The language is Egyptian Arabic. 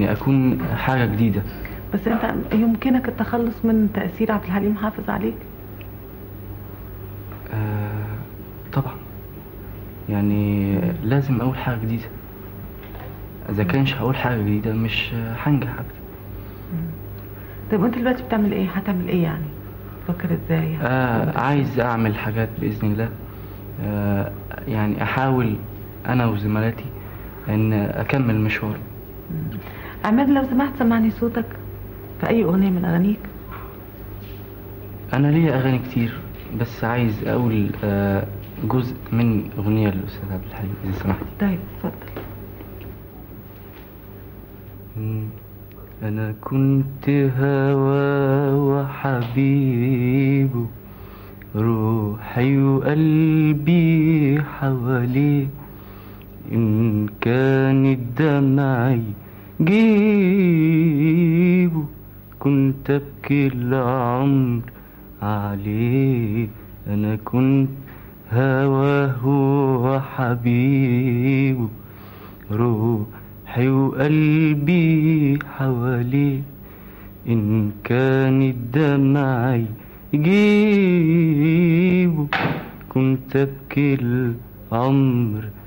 إني أكون حاجة جديدة بس انت يمكنك التخلص من تأثير عبد الحليم حافظ عليك آه طبعا يعني لازم أقول حاجة جديدة إذا كانش هقول حاجة جديدة مش هنجح أبدا طيب وانت دلوقتي بتعمل ايه هتعمل ايه يعني فكر ازاي آه عايز أعمل حاجات بإذن الله آه يعني أحاول أنا وزملاتي إن أكمل مشواري عماد لو سمحت سمعني صوتك في اي اغنية من اغانيك أنا ليا أغاني كتير بس عايز أقول آه جزء من أغنية للأستاذ عبد الحليم إذا سمحتي طيب اتفضل مم. أنا كنت هوى وحبيبه روحي وقلبي حواليه إن كانت دمعي جيبه كنت أبكي العمر عليه أنا كنت هواه وحبيبه روحي وقلبي حواليه إن كانت دمعي جيبه كنت أبكي العمر